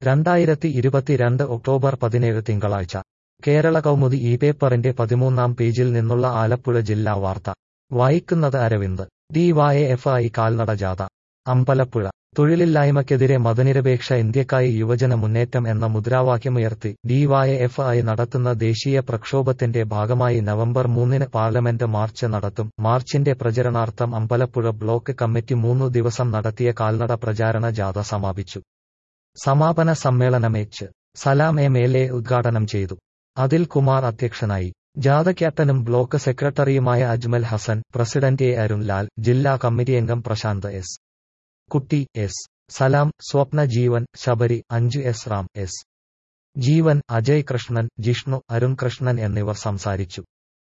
രണ്ടായിരത്തി ഇരുപത്തിരണ്ട് ഒക്ടോബർ പതിനേഴ് തിങ്കളാഴ്ച കേരള കൗമുദി ഈ പേപ്പറിന്റെ പതിമൂന്നാം പേജിൽ നിന്നുള്ള ആലപ്പുഴ ജില്ലാ വാർത്ത വായിക്കുന്നത് അരവിന്ദ് ഡിവൈഎഫ്ഐ കാൽനട ജാഥ അമ്പലപ്പുഴ തൊഴിലില്ലായ്മയ്ക്കെതിരെ മതനിരപേക്ഷ ഇന്ത്യക്കായി യുവജന മുന്നേറ്റം എന്ന മുദ്രാവാക്യമുയർത്തി ഡിവൈഎഫ്ഐ നടത്തുന്ന ദേശീയ പ്രക്ഷോഭത്തിന്റെ ഭാഗമായി നവംബർ മൂന്നിന് പാർലമെന്റ് മാർച്ച് നടത്തും മാർച്ചിന്റെ പ്രചരണാർത്ഥം അമ്പലപ്പുഴ ബ്ലോക്ക് കമ്മിറ്റി മൂന്നു ദിവസം നടത്തിയ കാൽനട പ്രചാരണ ജാഥ സമാപിച്ചു സമാപന സമ്മേളനം H Salam M L A ഉദ്ഘാടനം ചെയ്തു അതിൽ കുമാർ അധ്യക്ഷനായി ജാഥ ക്യാപ്റ്റനും ബ്ലോക്ക് സെക്രട്ടറിയുമായ അജ്മൽ ഹസൻ പ്രസിഡന്റ് എ അരുൺ ലാൽ ജില്ലാ കമ്മിറ്റി അംഗം Prasanth S Kutty S Salam Swapna Jeevan Sabari Anju S Ram S Jeevan Ajay Krishnan Jishnu Arun Krishnan എന്നിവർ സംസാരിച്ചു